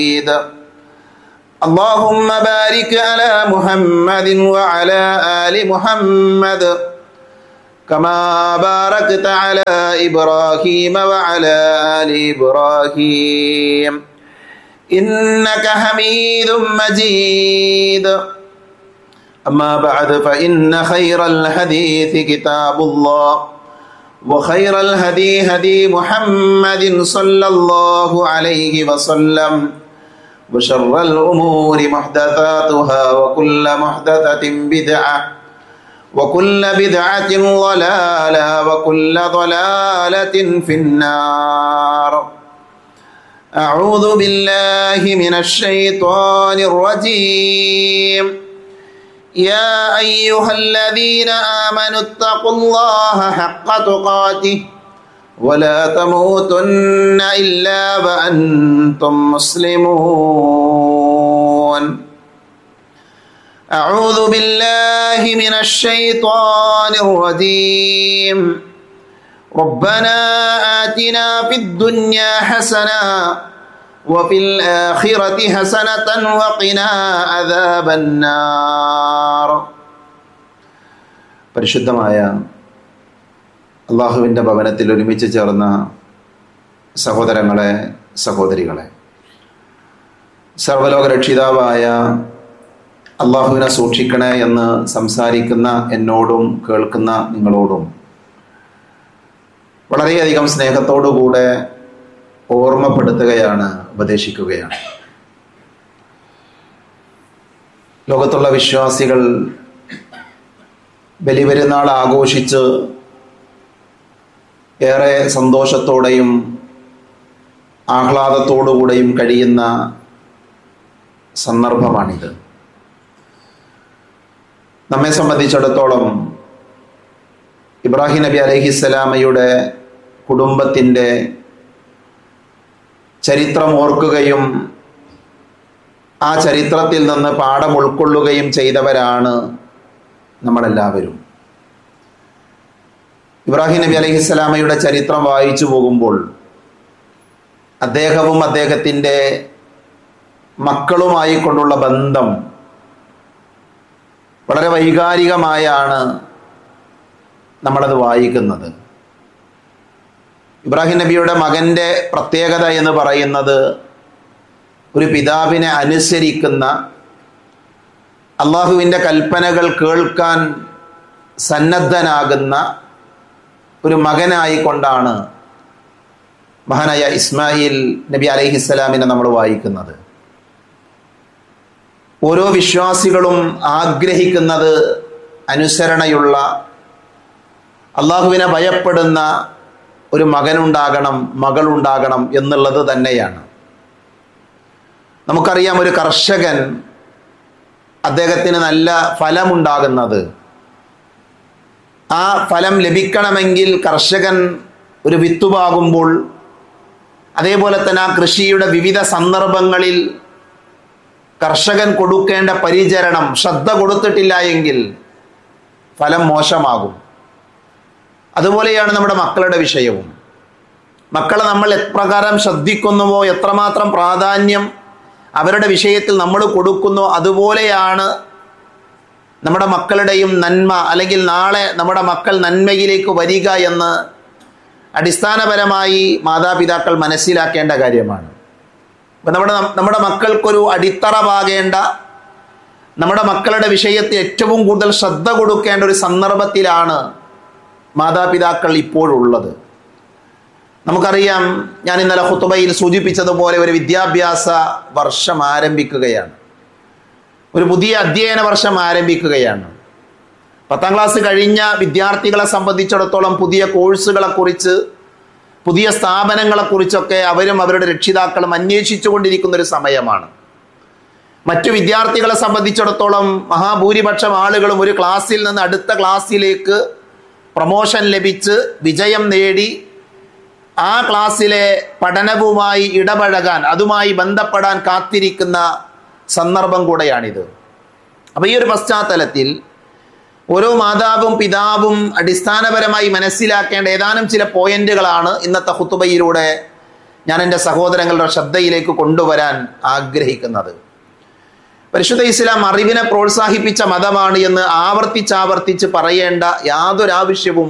اللهم بارك على محمد وعلى آل محمد كما باركت على إبراهيم وعلى آل إبراهيم إنك حميد مجيد أما بعد فإن خير الحديث كتاب الله وخير الهدي هدي محمد صلى الله عليه وسلم وشر الأمور محدثاتها وكل محدثة بدعة وكل بدعة ضلالة وكل ضلالة في النار أعوذ بالله من الشيطان الرجيم يا أيها الذين آمنوا اتقوا الله حق تقاته ولا تموتن إلا وأنتم مسلمون أعوذ بالله من الشيطان الرجيم ربنا آتنا في الدنيا حسنة وفي الآخرة حسنة وقنا عذاب النار പരിശുദ്ധമായ അള്ളാഹുവിൻ്റെ ഭവനത്തിൽ ഒരുമിച്ച് ചേർന്ന സഹോദരങ്ങളെ സഹോദരികളെ സർവലോക രക്ഷിതാവായ അള്ളാഹുവിനെ സൂക്ഷിക്കണേ എന്ന് സംസാരിക്കുന്ന എന്നോടും കേൾക്കുന്ന നിങ്ങളോടും വളരെയധികം സ്നേഹത്തോടുകൂടെ ഓർമ്മപ്പെടുത്തുകയാണ് ഉപദേശിക്കുകയാണ് ലോകത്തുള്ള വിശ്വാസികൾ ബലിപെരുന്നാൾ ആഘോഷിച്ച് ഏറെ സന്തോഷത്തോടെയും ആഹ്ലാദത്തോടുകൂടെയും കഴിയുന്ന സന്ദർഭമാണിത് നമ്മെ സംബന്ധിച്ചിടത്തോളം ഇബ്രാഹിം നബി അലഹിസ്സലാമയുടെ കുടുംബത്തിൻ്റെ ചരിത്രം ഓർക്കുകയും ആ ചരിത്രത്തിൽ നിന്ന് പാഠം ഉൾക്കൊള്ളുകയും ചെയ്തവരാണ് നമ്മളെല്ലാവരും ഇബ്രാഹിം നബി അലഹിസ്സലാമയുടെ ചരിത്രം വായിച്ചു പോകുമ്പോൾ അദ്ദേഹവും അദ്ദേഹത്തിൻ്റെ മക്കളുമായി കൊണ്ടുള്ള ബന്ധം വളരെ വൈകാരികമായാണ് നമ്മളത് വായിക്കുന്നത് ഇബ്രാഹിം നബിയുടെ മകൻ്റെ പ്രത്യേകത എന്ന് പറയുന്നത് ഒരു പിതാവിനെ അനുസരിക്കുന്ന അള്ളാഹുവിൻ്റെ കൽപ്പനകൾ കേൾക്കാൻ സന്നദ്ധനാകുന്ന ഒരു മകനായിക്കൊണ്ടാണ് മഹാനായ ഇസ്മായിൽ നബി അലൈഹിസ്സലാമിനെ നമ്മൾ വായിക്കുന്നത് ഓരോ വിശ്വാസികളും ആഗ്രഹിക്കുന്നത് അനുസരണയുള്ള അള്ളാഹുവിനെ ഭയപ്പെടുന്ന ഒരു മകനുണ്ടാകണം മകളുണ്ടാകണം എന്നുള്ളത് തന്നെയാണ് നമുക്കറിയാം ഒരു കർഷകൻ അദ്ദേഹത്തിന് നല്ല ഫലമുണ്ടാകുന്നത് ആ ഫലം ലഭിക്കണമെങ്കിൽ കർഷകൻ ഒരു വിത്തുപാകുമ്പോൾ അതേപോലെ തന്നെ ആ കൃഷിയുടെ വിവിധ സന്ദർഭങ്ങളിൽ കർഷകൻ കൊടുക്കേണ്ട പരിചരണം ശ്രദ്ധ കൊടുത്തിട്ടില്ല എങ്കിൽ ഫലം മോശമാകും അതുപോലെയാണ് നമ്മുടെ മക്കളുടെ വിഷയവും മക്കളെ നമ്മൾ എപ്രകാരം ശ്രദ്ധിക്കുന്നുവോ എത്രമാത്രം പ്രാധാന്യം അവരുടെ വിഷയത്തിൽ നമ്മൾ കൊടുക്കുന്നോ അതുപോലെയാണ് നമ്മുടെ മക്കളുടെയും നന്മ അല്ലെങ്കിൽ നാളെ നമ്മുടെ മക്കൾ നന്മയിലേക്ക് വരിക എന്ന് അടിസ്ഥാനപരമായി മാതാപിതാക്കൾ മനസ്സിലാക്കേണ്ട കാര്യമാണ് അപ്പം നമ്മുടെ നമ്മുടെ മക്കൾക്കൊരു അടിത്തറ പാകേണ്ട നമ്മുടെ മക്കളുടെ വിഷയത്തിൽ ഏറ്റവും കൂടുതൽ ശ്രദ്ധ കൊടുക്കേണ്ട ഒരു സന്ദർഭത്തിലാണ് മാതാപിതാക്കൾ ഇപ്പോഴുള്ളത് നമുക്കറിയാം ഞാൻ ഇന്നലെ ഹുത്തുബയിൽ സൂചിപ്പിച്ചതുപോലെ ഒരു വിദ്യാഭ്യാസ വർഷം ആരംഭിക്കുകയാണ് ഒരു പുതിയ അധ്യയന വർഷം ആരംഭിക്കുകയാണ് പത്താം ക്ലാസ് കഴിഞ്ഞ വിദ്യാർത്ഥികളെ സംബന്ധിച്ചിടത്തോളം പുതിയ കോഴ്സുകളെ കുറിച്ച് പുതിയ സ്ഥാപനങ്ങളെക്കുറിച്ചൊക്കെ അവരും അവരുടെ രക്ഷിതാക്കളും അന്വേഷിച്ചു കൊണ്ടിരിക്കുന്ന ഒരു സമയമാണ് മറ്റു വിദ്യാർത്ഥികളെ സംബന്ധിച്ചിടത്തോളം മഹാഭൂരിപക്ഷം ആളുകളും ഒരു ക്ലാസ്സിൽ നിന്ന് അടുത്ത ക്ലാസ്സിലേക്ക് പ്രമോഷൻ ലഭിച്ച് വിജയം നേടി ആ ക്ലാസ്സിലെ പഠനവുമായി ഇടപഴകാൻ അതുമായി ബന്ധപ്പെടാൻ കാത്തിരിക്കുന്ന സന്ദർഭം കൂടെയാണിത് അപ്പോൾ ഈ ഒരു പശ്ചാത്തലത്തിൽ ഓരോ മാതാവും പിതാവും അടിസ്ഥാനപരമായി മനസ്സിലാക്കേണ്ട ഏതാനും ചില പോയിന്റുകളാണ് ഇന്നത്തെ ഹുത്തുബയിലൂടെ ഞാൻ എൻ്റെ സഹോദരങ്ങളുടെ ശ്രദ്ധയിലേക്ക് കൊണ്ടുവരാൻ ആഗ്രഹിക്കുന്നത് പരിശുദ്ധ ഇസ്ലാം അറിവിനെ പ്രോത്സാഹിപ്പിച്ച മതമാണ് എന്ന് ആവർത്തിച്ചാവർത്തിച്ച് പറയേണ്ട യാതൊരാവശ്യവും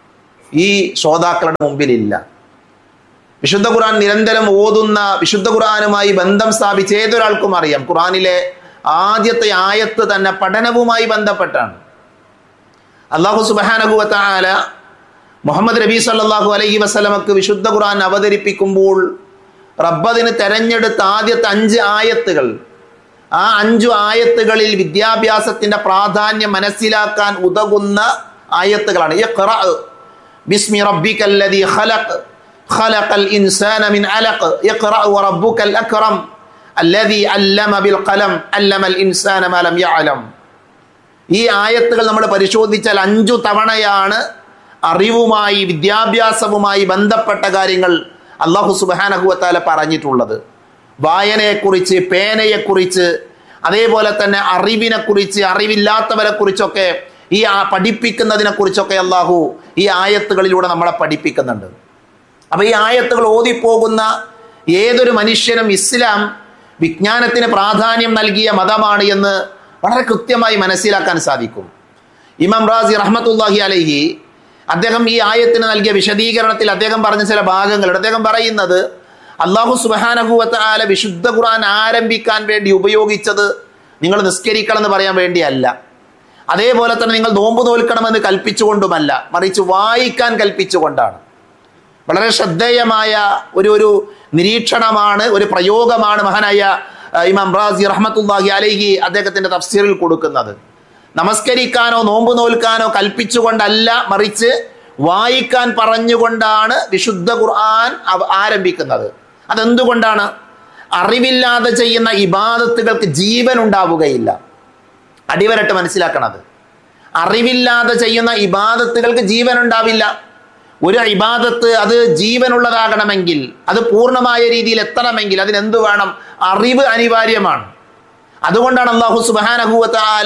ഈ ശ്രോതാക്കളുടെ മുമ്പിലില്ല വിശുദ്ധ ഖുർആൻ നിരന്തരം ഓതുന്ന വിശുദ്ധ ഖുർആനുമായി ബന്ധം സ്ഥാപിച്ച ഏതൊരാൾക്കും അറിയാം ഖുർആനിലെ ആദ്യത്തെ ആയത്ത് തന്നെ പഠനവുമായി ബന്ധപ്പെട്ടാണ് അള്ളാഹു സുബാനഹുവല മുഹമ്മദ് നബി സല്ലാഹു അലൈഹി വസ്ലമക്ക് വിശുദ്ധ ഖുർആൻ അവതരിപ്പിക്കുമ്പോൾ റബ്ബതിന് തെരഞ്ഞെടുത്ത ആദ്യത്തെ അഞ്ച് ആയത്തുകൾ ആ അഞ്ചു ആയത്തുകളിൽ വിദ്യാഭ്യാസത്തിന്റെ പ്രാധാന്യം മനസ്സിലാക്കാൻ ഉതകുന്ന ആയത്തുകളാണ് ഇഖ്റ ബിസ്മി റബ്ബിക്കല്ലദീ ഖലഖ് ഖലഖൽ ഇൻസാന മിൻ അലഖ് ഇഖ്റ വറബ്ബുക്കൽ അക്റം അല്ലദീ അല്ലമ ബിൽ ഖലം അല്ലമൽ ഇൻസാന മാ ലം യഅലം ഈ ആയത്തുകൾ നമ്മൾ പരിശോധിച്ചാൽ അഞ്ചു തവണയാണ് അറിവുമായി വിദ്യാഭ്യാസവുമായി ബന്ധപ്പെട്ട കാര്യങ്ങൾ അള്ളാഹു സുബാനഹുവത്താല പറഞ്ഞിട്ടുള്ളത് വായനയെക്കുറിച്ച് പേനയെക്കുറിച്ച് അതേപോലെ തന്നെ അറിവിനെ കുറിച്ച് അറിവില്ലാത്തവരെ കുറിച്ചൊക്കെ ഈ പഠിപ്പിക്കുന്നതിനെ കുറിച്ചൊക്കെ അള്ളാഹു ഈ ആയത്തുകളിലൂടെ നമ്മളെ പഠിപ്പിക്കുന്നുണ്ട് അപ്പൊ ഈ ആയത്തുകൾ ഓതിപ്പോകുന്ന ഏതൊരു മനുഷ്യനും ഇസ്ലാം വിജ്ഞാനത്തിന് പ്രാധാന്യം നൽകിയ മതമാണ് എന്ന് വളരെ കൃത്യമായി മനസ്സിലാക്കാൻ സാധിക്കും ഇമാം റാസി റഹ്മത്തുല്ലാഹി അലഹി അദ്ദേഹം ഈ ആയത്തിന് നൽകിയ വിശദീകരണത്തിൽ അദ്ദേഹം പറഞ്ഞ ചില ഭാഗങ്ങളുണ്ട് അദ്ദേഹം പറയുന്നത് അള്ളാഹു സുബാനഹുവത്ത് ആല വിശുദ്ധ ഖുർആൻ ആരംഭിക്കാൻ വേണ്ടി ഉപയോഗിച്ചത് നിങ്ങൾ നിസ്കരിക്കണം എന്ന് പറയാൻ വേണ്ടിയല്ല അതേപോലെ തന്നെ നിങ്ങൾ നോമ്പ് നോൽക്കണമെന്ന് കൽപ്പിച്ചുകൊണ്ടുമല്ല മറിച്ച് വായിക്കാൻ കൽപ്പിച്ചുകൊണ്ടാണ് വളരെ ശ്രദ്ധേയമായ ഒരു ഒരു നിരീക്ഷണമാണ് ഒരു പ്രയോഗമാണ് മഹാനായ ഇമാം റാസി റഹ്മത്തുല്ലാഹി അലൈഹി അദ്ദേഹത്തിന്റെ തഫ്സീറിൽ കൊടുക്കുന്നത് നമസ്കരിക്കാനോ നോമ്പ് നോൽക്കാനോ കൽപ്പിച്ചുകൊണ്ടല്ല മറിച്ച് വായിക്കാൻ പറഞ്ഞുകൊണ്ടാണ് വിശുദ്ധ ഖുർആൻ ആരംഭിക്കുന്നത് അതെന്തുകൊണ്ടാണ് അറിവില്ലാതെ ചെയ്യുന്ന ഇബാദത്തുകൾക്ക് ജീവൻ ഉണ്ടാവുകയില്ല അടിവരട്ട് മനസ്സിലാക്കണത് അറിവില്ലാതെ ചെയ്യുന്ന ഇബാദത്തുകൾക്ക് ജീവൻ ഉണ്ടാവില്ല ഒരു ഇബാദത്ത് അത് ജീവനുള്ളതാകണമെങ്കിൽ അത് പൂർണ്ണമായ രീതിയിൽ എത്തണമെങ്കിൽ അതിനെന്ത് വേണം അറിവ് അനിവാര്യമാണ് അതുകൊണ്ടാണ് അള്ളാഹു സുബാനഹുവത്ത ആല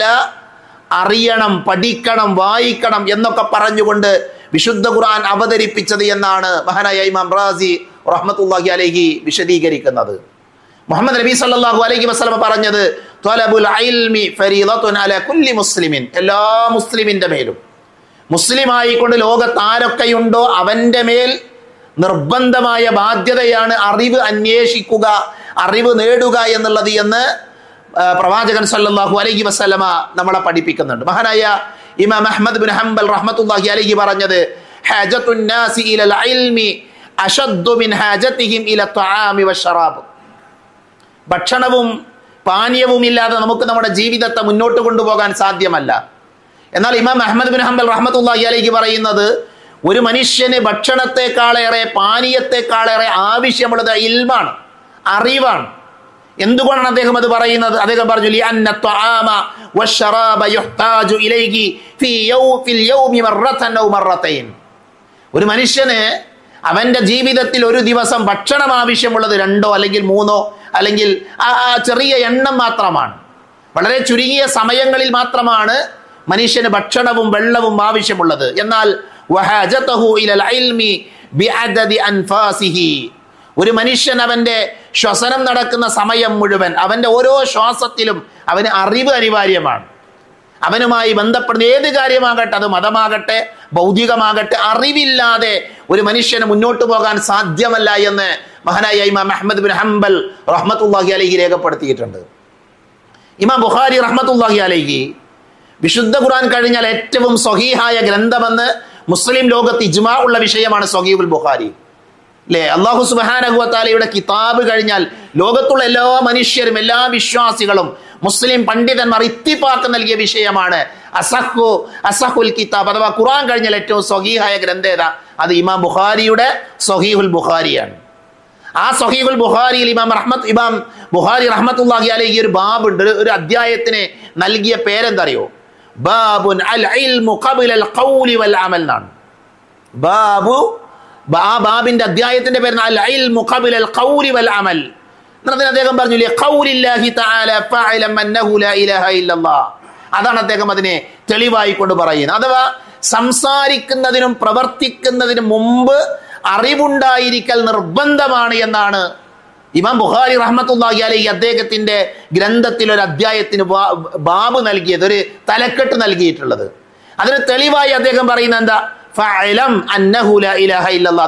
അറിയണം പഠിക്കണം വായിക്കണം എന്നൊക്കെ പറഞ്ഞുകൊണ്ട് വിശുദ്ധ ഖുർആൻ അവതരിപ്പിച്ചത് എന്നാണ് മഹാനായ ഇമാം റാസി റഹ്മത്തുല്ലാഹി അലഹി വിശദീകരിക്കുന്നത് മുഹമ്മദ് നബി സല്ലല്ലാഹു അലൈഹി വസല്ലമ പറഞ്ഞത് ത്വലബുൽ ഇൽമി ഫരീദത്തുൻ അല കുല്ലി മുസ്ലിമിൻ എല്ലാ മുസ്ലിമിന്റെ മേലും മുസ്ലിം ആയിക്കൊണ്ട് ലോകത്ത് ആരൊക്കെയുണ്ടോ അവന്റെ മേൽ നിർബന്ധമായ ബാധ്യതയാണ് അറിവ് അന്വേഷിക്കുക അറിവ് നേടുക എന്നുള്ളത് എന്ന് പ്രവാചകൻ സല്ലല്ലാഹു അലൈഹി വസല്ലമ നമ്മളെ പഠിപ്പിക്കുന്നുണ്ട് മഹാനായ ഇമാം അഹ്മദ് ബിൻ ഹംബൽ റഹ്മത്തുള്ളാഹി അലൈഹി പറഞ്ഞത് ഹാജത്തുൻ നാസി ഇലൽ ഇൽമി അഷദ്ദു മിൻ ഹാജതിഹിം ഇല ത്വആമി വശറാബ് ഭക്ഷണവും പാനീയവും ഇല്ലാതെ നമുക്ക് നമ്മുടെ ജീവിതത്തെ മുന്നോട്ട് കൊണ്ടുപോകാൻ സാധ്യമല്ല എന്നാൽ ഇമാം അഹമ്മദ് ബിൻ ഹംബൽ റഹ്മത്തുള്ളാഹി അലൈഹി പറയുന്നത് ഒരു മനുഷ്യന് ഭക്ഷണത്തെക്കാളേറെ പാനീയത്തെക്കാളേറെ ആവശ്യമുള്ളത് ഇൽമാണ് അറിവാണ് എന്തുകൊണ്ടാണ് അദ്ദേഹം അത് പറയുന്നത് അദ്ദേഹം പറഞ്ഞു ലിഅന്ന ത്വആമ വശറാബ യുഹ്താജു ഇലൈഹി ഫീ യൗ ഫിൽ യൗമി മർറതൻ ഔ മർറതൈൻ ഒരു മനുഷ്യന് അവന്റെ ജീവിതത്തിൽ ഒരു ദിവസം ഭക്ഷണം ആവശ്യമുള്ളത് രണ്ടോ അല്ലെങ്കിൽ മൂന്നോ അല്ലെങ്കിൽ ആ ചെറിയ എണ്ണം മാത്രമാണ് വളരെ ചുരുങ്ങിയ സമയങ്ങളിൽ മാത്രമാണ് മനുഷ്യന് ഭക്ഷണവും വെള്ളവും ആവശ്യമുള്ളത് എന്നാൽ ഒരു മനുഷ്യൻ അവന്റെ ശ്വസനം നടക്കുന്ന സമയം മുഴുവൻ അവന്റെ ഓരോ ശ്വാസത്തിലും അവന് അറിവ് അനിവാര്യമാണ് അവനുമായി ബന്ധപ്പെടുന്ന ഏത് കാര്യമാകട്ടെ അത് മതമാകട്ടെ ഭൗതികമാകട്ടെ അറിവില്ലാതെ ഒരു മനുഷ്യന് മുന്നോട്ട് പോകാൻ സാധ്യമല്ല എന്ന് മഹാനായ ഇമാം അഹമ്മദ് ബിൻ ഹംബൽ റഹ്മത്തുല്ലാഹി അലഹി രേഖപ്പെടുത്തിയിട്ടുണ്ട് ഇമാം ബുഖാരി റഹ്മത്തുല്ലാഹി അലഹി വിശുദ്ധ ഖുർആൻ കഴിഞ്ഞാൽ ഏറ്റവും സ്വഹീഹായ ഗ്രന്ഥമെന്ന് മുസ്ലിം ലോകത്ത് ഇജ്മാ ഉള്ള വിഷയമാണ് സ്വഹീബുൽ ബുഖാരി അല്ലേ അള്ളാഹു സുബാനഹുവത്താലയുടെ കിതാബ് കഴിഞ്ഞാൽ ലോകത്തുള്ള എല്ലാ മനുഷ്യരും എല്ലാ വിശ്വാസികളും മുസ്ലിം പണ്ഡിതന്മാർ ഇത്തിപ്പാക്ക് നൽകിയ വിഷയമാണ് അസഹു അസഹുൽ കിതാബ് അഥവാ ഖുറാൻ കഴിഞ്ഞാൽ ഏറ്റവും സ്വഹീഹായ ഗ്രന്ഥേത അത് ഇമാം ബുഖാരിയുടെ സ്വഹീഹുൽ ബുഖാരിയാണ് ആ സഹീഖുൽ ബുഖാരിയിൽ ഇമാം റഹ്മത്ത് ഇമാം ബുഖാരി റഹ്മത്തുള്ളാഹി അലൈഹി ഒരു ബാബുണ്ട് ഒരു അധ്യായത്തിന് നൽകിയ പേരെന്തറിയോ ബാബുൻ അൽ ഇൽമു ഖബല അൽ ഖൗലി വൽ അമൽ എന്നാണ് ബാബു ആ ബാബിന്റെ അധ്യായത്തിന്റെ പേര് അൽ ഇൽമു ഖബല അൽ ഖൗലി വൽ അമൽ എന്നിട്ട് അദ്ദേഹം പറഞ്ഞു ഖൗലില്ലാഹി തആല ഫഅലം അന്നഹു ലാ ഇലാഹ ഇല്ലല്ലാഹ് അതാണ് അദ്ദേഹം അതിനെ തെളിവായി കൊണ്ട് പറയുന്നത് അഥവാ സംസാരിക്കുന്നതിനും പ്രവർത്തിക്കുന്നതിനും മുമ്പ് അറിവുണ്ടായിരിക്കൽ നിർബന്ധമാണ് എന്നാണ് ഇമാം ബുഖാരി റഹ്മത്തുള്ളാഹി അലൈഹി അദ്ദേഹത്തിന്റെ ഗ്രന്ഥത്തിൽ ഒരു അധ്യായത്തിന് ബാ- ബാബ് നൽകിയത് ഒരു തലക്കെട്ട് നൽകിയിട്ടുള്ളത് അതിന് തെളിവായി അദ്ദേഹം പറയുന്നത് എന്താ ഫഅലം അന്നഹു ലാ ഇലാഹ ഇല്ലല്ലാഹ്